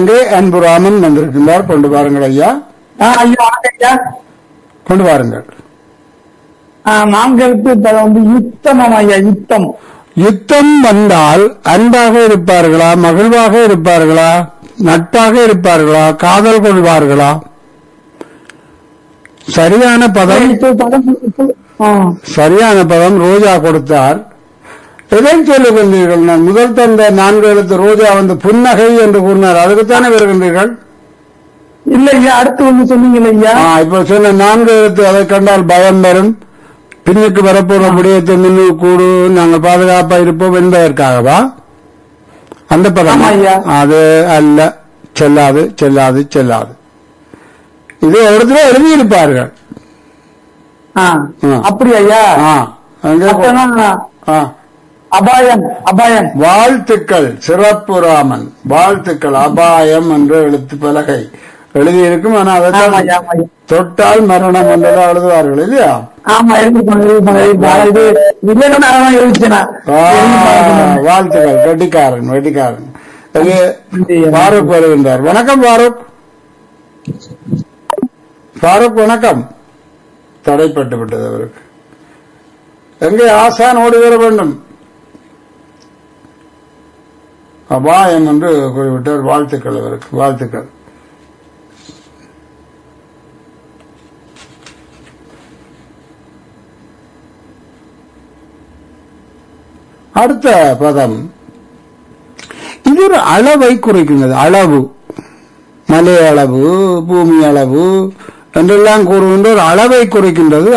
அங்கே அன்புராமன் வந்திருக்கின்றார் கொண்டு வாருங்கள் ஐயா ஆ, ஐயா வணக்கம் ஐயா கொண்டு வாருங்கள் ஆ, நான்களுக்கு இப்ப வந்து யுத்தமம் ஐயா யுத்தம் யுத்தம் வந்தால் அன்பாக இருப்பார்களா மகிழ்வாக இருப்பார்களா நட்பாக இருப்பார்களா காதல் கொள்வார்களா சரியான பதம் இப்ப படம் இப்ப- ஆ. சரியான பதம் ரோஜா கொடுத்தார் எதை சொல்லுகின்றீர்கள் நான் முதல் தந்த நான்கு எழுத்து ரோஜா வந்து புன்னகை என்று கூறினார் அதுக்குத்தானே வருகின்றீர்கள் இல்ல ஐயா அடுத்து வந்து சொன்னீங்க ஐயா ஆ, இப்ப சொன்ன நான்கு எழுத்து அதை கண்டால் பயம் வரும் பின்னுக்கு வரப்போற விடயத்தை முன்னு கூடு நாங்கள் பாதுகாப்பா இருப்போம் என்பதற்காகவா அந்த பதம் ஆமா ஐயா. அது அல்ல செல்லாது செல்லாது செல்லாது இது இடத்துல எழுதியிருப்பார்கள் ஆ. ஆ. அப்படி ஐயா ஆ, அங்கே போ- அப்பனா ஆ. அபாயம் அபாயம் வாழ்த்துக்கள் சிறப்பு ராமன் வாழ்த்துக்கள் அபாயம் என்ற எழுத்து பலகை எழுதியிருக்கும் ஆனா ஆமா அதை ஐயா ஆமா ஐயா. தொட்டால் மரணம் என்றெல்லாம் எழுதுவார்கள் இல்லையா ஆமா எழுதிப்பாங்க எழுதிப்பாங்க எழுதிப்பாங்க இது இல்லைன்னு அதான் எழுதிச்சேன் நான். ஆ, எழுதிப்பாங்க. வாழ்த்துக்கள் வெட்டிக்காரன் வெட்டிக்காரன் இங்கே நன்றி. ஃபாரூக் வருகின்றார் வணக்கம் ஃபாரூக் ஃபாரூக் வணக்கம் தடைப்பட்டு விட்டது அவருக்கு எங்கே ஆசான் ஓடி வர வேண்டும் அபாயம் என்று குறிப்பிட்டார் வாழ்த்துக்கள் அவருக்கு வாழ்த்துக்கள் அடுத்த பதம் இது ஒரு அளவை குறிக்கின்றது அளவு மலை அளவு பூமி அளவு என்றெல்லாம் கூறுகின்ற ஒரு அளவை குறிக்கின்றது